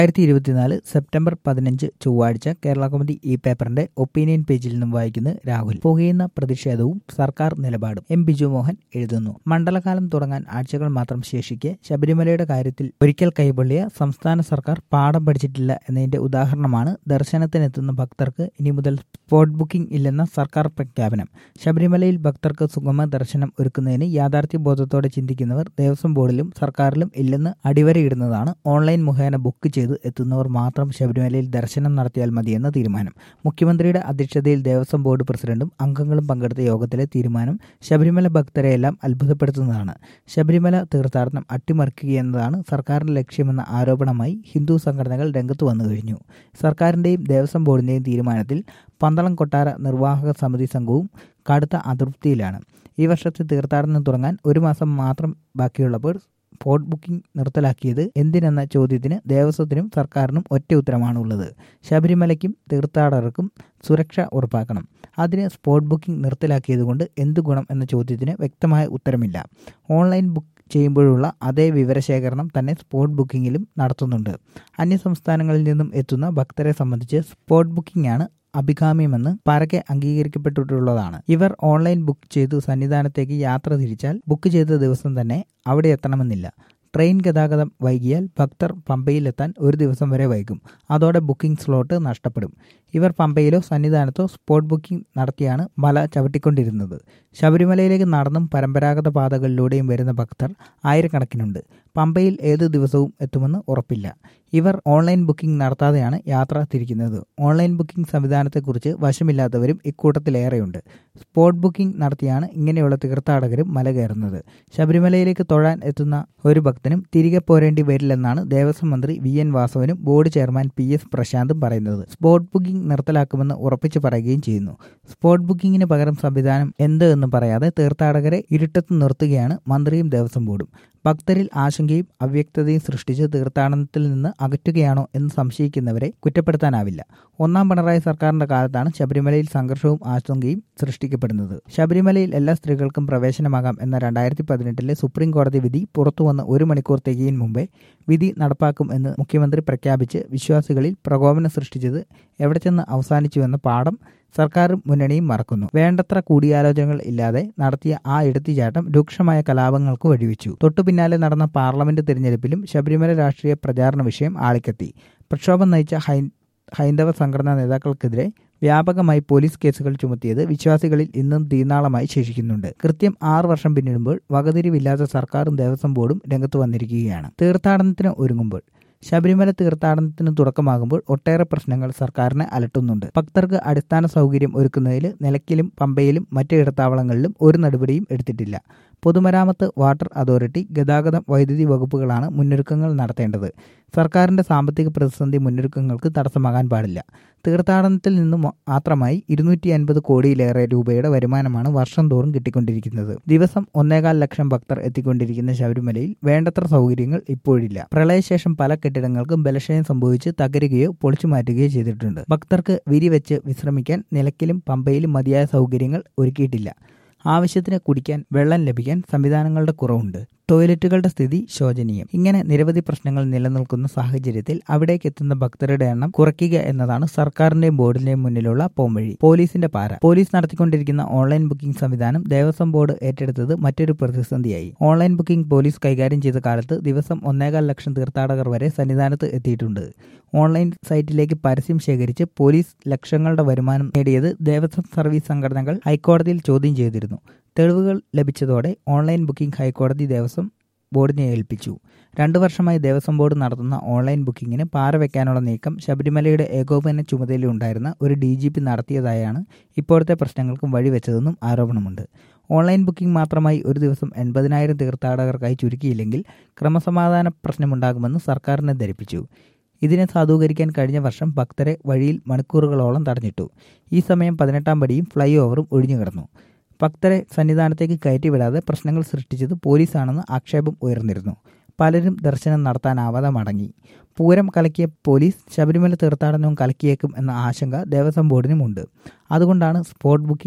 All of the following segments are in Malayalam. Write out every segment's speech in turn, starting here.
രണ്ടായിരത്തി ഇരുപത്തിനാല് സെപ്റ്റംബർ പതിനഞ്ച് ചൊവ്വാഴ്ച കേരള കൗമുദി ഈ പേപ്പറിന്റെ ഒപ്പീനിയൻ പേജിൽ നിന്നും വായിക്കുന്നത് രാഹുൽ പുകയുന്ന പ്രതിഷേധവും സർക്കാർ നിലപാടും എം ബിജു മോഹൻ എഴുതുന്നു മണ്ഡലകാലം തുടങ്ങാൻ ആഴ്ചകൾ മാത്രം ശേഷിക്കെ ശബരിമലയുടെ കാര്യത്തിൽ ഒരിക്കൽ കൈപൊള്ളിയ സംസ്ഥാന സർക്കാർ പാഠം പഠിച്ചിട്ടില്ല എന്നതിന്റെ ഉദാഹരണമാണ് ദർശനത്തിനെത്തുന്ന ഭക്തർക്ക് ഇനി മുതൽ സ്പോട്ട് ബുക്കിംഗ് ഇല്ലെന്ന സർക്കാർ പ്രഖ്യാപനം ശബരിമലയിൽ ഭക്തർക്ക് സുഗമ ദർശനം ഒരുക്കുന്നതിന് യാഥാർത്ഥ്യ ബോധത്തോടെ ചിന്തിക്കുന്നവർ ദേവസ്വം ബോർഡിലും സർക്കാരിലും ഇല്ലെന്ന് അടിവരയിടുന്നതാണ് ഓൺലൈൻ മുഖേന ബുക്ക് ചെയ്ത് എത്തുന്നവർ മാത്രം ശബരിമലയിൽ ദർശനം നടത്തിയാൽ മതിയെന്ന തീരുമാനം മുഖ്യമന്ത്രിയുടെ അധ്യക്ഷതയിൽ ദേവസ്വം ബോർഡ് പ്രസിഡന്റും അംഗങ്ങളും പങ്കെടുത്ത യോഗത്തിലെ തീരുമാനം ശബരിമല ഭക്തരെയെല്ലാം അത്ഭുതപ്പെടുത്തുന്നതാണ് ശബരിമല തീർത്ഥാടനം അട്ടിമറിക്കുകയെന്നതാണ് സർക്കാരിന്റെ ലക്ഷ്യമെന്ന ആരോപണമായി ഹിന്ദു സംഘടനകൾ രംഗത്ത് വന്നു കഴിഞ്ഞു സർക്കാരിന്റെയും ദേവസ്വം ബോർഡിന്റെയും തീരുമാനത്തിൽ പന്തളം കൊട്ടാര നിർവാഹക സമിതി സംഘവും കടുത്ത അതൃപ്തിയിലാണ് ഈ വർഷത്തെ തീർത്ഥാടനം തുടങ്ങാൻ ഒരു മാസം മാത്രം ബാക്കിയുള്ളപ്പോൾ സ്പോട്ട് ബുക്കിംഗ് നിർത്തലാക്കിയത് എന്തിനെന്ന ചോദ്യത്തിന് ദേവസ്വത്തിനും സർക്കാരിനും ഒറ്റ ഉത്തരമാണുള്ളത് ശബരിമലയ്ക്കും തീർത്ഥാടകർക്കും സുരക്ഷ ഉറപ്പാക്കണം അതിന് സ്പോട്ട് ബുക്കിംഗ് നിർത്തലാക്കിയതുകൊണ്ട് എന്ത് ഗുണം എന്ന ചോദ്യത്തിന് വ്യക്തമായ ഉത്തരമില്ല ഓൺലൈൻ ബുക്ക് ചെയ്യുമ്പോഴുള്ള അതേ വിവരശേഖരണം തന്നെ സ്പോട്ട് ബുക്കിങ്ങിലും നടത്തുന്നുണ്ട് അന്യ സംസ്ഥാനങ്ങളിൽ നിന്നും എത്തുന്ന ഭക്തരെ സംബന്ധിച്ച് സ്പോട്ട് ബുക്കിംഗ് ആണ് അഭികാമ്യമെന്ന് പരക്കെ അംഗീകരിക്കപ്പെട്ടിട്ടുള്ളതാണ് ഇവർ ഓൺലൈൻ ബുക്ക് ചെയ്തു സന്നിധാനത്തേക്ക് യാത്ര തിരിച്ചാൽ ബുക്ക് ചെയ്ത ദിവസം തന്നെ അവിടെ എത്തണമെന്നില്ല ട്രെയിൻ ഗതാഗതം വൈകിയാൽ ഭക്തർ പമ്പയിലെത്താൻ ഒരു ദിവസം വരെ വൈകും അതോടെ ബുക്കിംഗ് സ്ലോട്ട് നഷ്ടപ്പെടും ഇവർ പമ്പയിലോ സന്നിധാനത്തോ സ്പോട്ട് ബുക്കിംഗ് നടത്തിയാണ് മല ചവിട്ടിക്കൊണ്ടിരുന്നത് ശബരിമലയിലേക്ക് നടന്നും പരമ്പരാഗത പാതകളിലൂടെയും വരുന്ന ഭക്തർ ആയിരക്കണക്കിനുണ്ട് പമ്പയിൽ ഏത് ദിവസവും എത്തുമെന്ന് ഉറപ്പില്ല ഇവർ ഓൺലൈൻ ബുക്കിംഗ് നടത്താതെയാണ് യാത്ര തിരിക്കുന്നത് ഓൺലൈൻ ബുക്കിംഗ് സംവിധാനത്തെക്കുറിച്ച് വശമില്ലാത്തവരും ഇക്കൂട്ടത്തിലേറെയുണ്ട് സ്പോട്ട് ബുക്കിംഗ് നടത്തിയാണ് ഇങ്ങനെയുള്ള തീർത്ഥാടകരും മല കയറുന്നത് ശബരിമലയിലേക്ക് തൊഴാൻ എത്തുന്ന ഒരു ഭക്തനും തിരികെ പോരേണ്ടി വരില്ലെന്നാണ് ദേവസ്വം മന്ത്രി വി എൻ വാസവനും ബോർഡ് ചെയർമാൻ പി എസ് പ്രശാന്തും പറയുന്നത് സ്പോട്ട് ബുക്കിംഗ് നിർത്തലാക്കുമെന്ന് ഉറപ്പിച്ചു പറയുകയും ചെയ്യുന്നു സ്പോട്ട് ബുക്കിംഗിന് പകരം സംവിധാനം എന്ത് എന്ന് പറയാതെ തീർത്ഥാടകരെ ഇരുട്ടത്ത് നിർത്തുകയാണ് മന്ത്രിയും ദേവസ്വം ബോർഡും ഭക്തരിൽ ആശങ്കയും അവ്യക്തതയും സൃഷ്ടിച്ച് തീർത്ഥാടനത്തിൽ നിന്ന് അകറ്റുകയാണോ എന്ന് സംശയിക്കുന്നവരെ കുറ്റപ്പെടുത്താനാവില്ല ഒന്നാം പിണറായി സർക്കാരിന്റെ കാലത്താണ് ശബരിമലയിൽ സംഘർഷവും ആശങ്കയും സൃഷ്ടിക്കപ്പെടുന്നത് ശബരിമലയിൽ എല്ലാ സ്ത്രീകൾക്കും പ്രവേശനമാകാം എന്ന രണ്ടായിരത്തി പതിനെട്ടിലെ സുപ്രീം കോടതി വിധി പുറത്തുവന്ന് ഒരു മണിക്കൂർ തികയും മുമ്പേ വിധി നടപ്പാക്കും എന്ന് മുഖ്യമന്ത്രി പ്രഖ്യാപിച്ച് വിശ്വാസികളിൽ പ്രകോപനം സൃഷ്ടിച്ചത് എവിടെ ചെന്ന് അവസാനിച്ചുവെന്ന പാഠം സർക്കാരും മുന്നണിയും മറക്കുന്നു വേണ്ടത്ര കൂടിയാലോചനകൾ ഇല്ലാതെ നടത്തിയ ആ എടുത്തുചാട്ടം രൂക്ഷമായ കലാപങ്ങൾക്ക് വഴിവെച്ചു തൊട്ടു പിന്നാലെ നടന്ന പാർലമെന്റ് തിരഞ്ഞെടുപ്പിലും ശബരിമല രാഷ്ട്രീയ പ്രചാരണ വിഷയം ആളിക്കത്തി പ്രക്ഷോഭം നയിച്ച ഹൈ ഹൈന്ദവ സംഘടനാ നേതാക്കൾക്കെതിരെ വ്യാപകമായി പോലീസ് കേസുകൾ ചുമത്തിയത് വിശ്വാസികളിൽ ഇന്നും തീനാളമായി ശേഷിക്കുന്നുണ്ട് കൃത്യം ആറ് വർഷം പിന്നിടുമ്പോൾ വകതിരിവില്ലാത്ത സർക്കാരും ദേവസ്വം ബോർഡും രംഗത്ത് വന്നിരിക്കുകയാണ് തീർത്ഥാടനത്തിന് ഒരുങ്ങുമ്പോൾ ശബരിമല തീർത്ഥാടനത്തിന് തുടക്കമാകുമ്പോൾ ഒട്ടേറെ പ്രശ്നങ്ങൾ സർക്കാരിനെ അലട്ടുന്നുണ്ട് ഭക്തർക്ക് അടിസ്ഥാന സൗകര്യം ഒരുക്കുന്നതിൽ നിലയ്ക്കലും പമ്പയിലും മറ്റ് ഇടത്താവളങ്ങളിലും ഒരു നടപടിയും എടുത്തിട്ടില്ല പൊതുമരാമത്ത് വാട്ടർ അതോറിറ്റി ഗതാഗതം വൈദ്യുതി വകുപ്പുകളാണ് മുന്നൊരുക്കങ്ങൾ നടത്തേണ്ടത് സർക്കാരിന്റെ സാമ്പത്തിക പ്രതിസന്ധി മുന്നൊരുക്കങ്ങൾക്ക് തടസ്സമാകാൻ പാടില്ല തീർത്ഥാടനത്തിൽ നിന്നും മാത്രമായി ഇരുന്നൂറ്റി അൻപത് കോടിയിലേറെ രൂപയുടെ വരുമാനമാണ് വർഷം തോറും കിട്ടിക്കൊണ്ടിരിക്കുന്നത് ദിവസം ഒന്നേകാൽ ലക്ഷം ഭക്തർ എത്തിക്കൊണ്ടിരിക്കുന്ന ശബരിമലയിൽ വേണ്ടത്ര സൗകര്യങ്ങൾ ഇപ്പോഴില്ല പ്രളയശേഷം പല കെട്ടിടങ്ങൾക്കും ബലക്ഷയം സംഭവിച്ച് തകരുകയോ പൊളിച്ചു മാറ്റുകയോ ചെയ്തിട്ടുണ്ട് ഭക്തർക്ക് വിരിവെച്ച് വിശ്രമിക്കാൻ നിലയ്ക്കലും പമ്പയിലും മതിയായ സൗകര്യങ്ങൾ ഒരുക്കിയിട്ടില്ല ആവശ്യത്തിന് കുടിക്കാൻ വെള്ളം ലഭിക്കാൻ സംവിധാനങ്ങളുടെ കുറവുണ്ട് ടോയ്ലറ്റുകളുടെ സ്ഥിതി ശോചനീയം ഇങ്ങനെ നിരവധി പ്രശ്നങ്ങൾ നിലനിൽക്കുന്ന സാഹചര്യത്തിൽ അവിടേക്ക് എത്തുന്ന ഭക്തരുടെ എണ്ണം കുറയ്ക്കുക എന്നതാണ് സർക്കാരിന്റെയും ബോർഡിന്റെയും മുന്നിലുള്ള പോംവഴി പോലീസിന്റെ പാര പോലീസ് നടത്തിക്കൊണ്ടിരിക്കുന്ന ഓൺലൈൻ ബുക്കിംഗ് സംവിധാനം ദേവസ്വം ബോർഡ് ഏറ്റെടുത്തത് മറ്റൊരു പ്രതിസന്ധിയായി ഓൺലൈൻ ബുക്കിംഗ് പോലീസ് കൈകാര്യം ചെയ്ത കാലത്ത് ദിവസം ഒന്നേകാൽ ലക്ഷം തീർത്ഥാടകർ വരെ സന്നിധാനത്ത് എത്തിയിട്ടുണ്ട് ഓൺലൈൻ സൈറ്റിലേക്ക് പരസ്യം ശേഖരിച്ച് പോലീസ് ലക്ഷങ്ങളുടെ വരുമാനം നേടിയത് ദേവസ്വം സർവീസ് സംഘടനകൾ ഹൈക്കോടതിയിൽ ചോദ്യം ചെയ്തിരുന്നു തെളിവുകൾ ലഭിച്ചതോടെ ഓൺലൈൻ ബുക്കിംഗ് ഹൈക്കോടതി ദേവസ്വം ബോർഡിനെ ഏൽപ്പിച്ചു രണ്ടു വർഷമായി ദേവസ്വം ബോർഡ് നടത്തുന്ന ഓൺലൈൻ ബുക്കിങ്ങിന് പാര വയ്ക്കാനുള്ള നീക്കം ശബരിമലയുടെ ഏകോപന ചുമതലയുണ്ടായിരുന്ന ഒരു ഡി ജി പി നടത്തിയതായാണ് ഇപ്പോഴത്തെ പ്രശ്നങ്ങൾക്കും വഴിവെച്ചതെന്നും ആരോപണമുണ്ട് ഓൺലൈൻ ബുക്കിംഗ് മാത്രമായി ഒരു ദിവസം എൺപതിനായിരം തീർത്ഥാടകർക്കായി ചുരുക്കിയില്ലെങ്കിൽ ക്രമസമാധാന പ്രശ്നമുണ്ടാകുമെന്ന് സർക്കാരിനെ ധരിപ്പിച്ചു ഇതിനെ സാധൂകരിക്കാൻ കഴിഞ്ഞ വർഷം ഭക്തരെ വഴിയിൽ മണിക്കൂറുകളോളം തടഞ്ഞിട്ടു ഈ സമയം പതിനെട്ടാം പടിയും ഫ്ലൈ ഓവറും ഒഴിഞ്ഞുകിടന്നു ഭക്തരെ സന്നിധാനത്തേക്ക് കയറ്റിവിടാതെ പ്രശ്നങ്ങൾ സൃഷ്ടിച്ചത് പോലീസാണെന്ന് ആക്ഷേപം ഉയർന്നിരുന്നു പലരും ദർശനം നടത്താനാവാതെ മടങ്ങി പൂരം കലക്കിയ പോലീസ് ശബരിമല തീർത്ഥാടനവും കലക്കിയേക്കും എന്ന ആശങ്ക ദേവസ്വം ബോർഡിനുമുണ്ട് അതുകൊണ്ടാണ് സ്പോട്ട് ബുക്കിംഗ്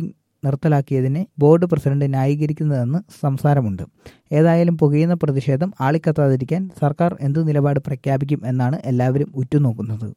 നിർത്തലാക്കിയതിനെ ബോർഡ് പ്രസിഡന്റ് ന്യായീകരിക്കുന്നതെന്ന് സംസാരമുണ്ട് ഏതായാലും പുകയുന്ന പ്രതിഷേധം ആളിക്കത്താതിരിക്കാൻ സർക്കാർ എന്തു നിലപാട് പ്രഖ്യാപിക്കും എന്നാണ് എല്ലാവരും ഉറ്റുനോക്കുന്നത്